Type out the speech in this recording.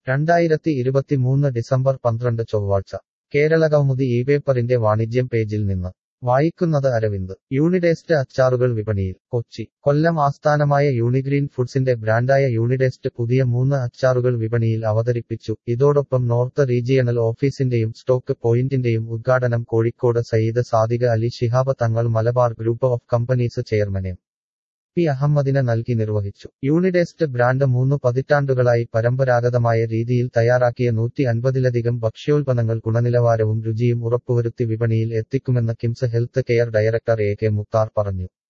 രണ്ടായിരത്തി ഇരുപത്തിമൂന്ന് ഡിസംബർ പന്ത്രണ്ട് ചൊവ്വാഴ്ച കേരളകൗമുദി ഈ പേപ്പറിന്റെ വാണിജ്യം പേജിൽ നിന്ന് വായിക്കുന്നത് അരവിന്ദ് യൂണിഡേസ്റ്റ് അച്ചാറുകൾ വിപണിയിൽ കൊച്ചി കൊല്ലം ആസ്ഥാനമായ യൂണിഗ്രീൻ ഫുഡ്സിന്റെ ബ്രാൻഡായ യൂണിഡേസ്റ്റ് പുതിയ മൂന്ന് അച്ചാറുകൾ വിപണിയിൽ അവതരിപ്പിച്ചു ഇതോടൊപ്പം നോർത്ത് റീജിയണൽ ഓഫീസിന്റെയും സ്റ്റോക്ക് പോയിന്റിന്റെയും ഉദ്ഘാടനം Kozhikode Sayyid Sadiq Ali Shihab Thangal Malabar group of companies chairman M P അഹമ്മദിന് നൽകി നിർവഹിച്ചു യൂണിഡേസ്റ്റ് ബ്രാൻഡ് മൂന്ന് പതിറ്റാണ്ടുകളായി പരമ്പരാഗതമായ രീതിയിൽ തയ്യാറാക്കിയ നൂറ്റി അൻപതിലധികം ഭക്ഷ്യോൽപ്പന്നങ്ങൾ ഗുണനിലവാരവും രുചിയും ഉറപ്പുവരുത്തി വിപണിയിൽ എത്തിക്കുമെന്ന് KIMS health care director A K Mukthar പറഞ്ഞു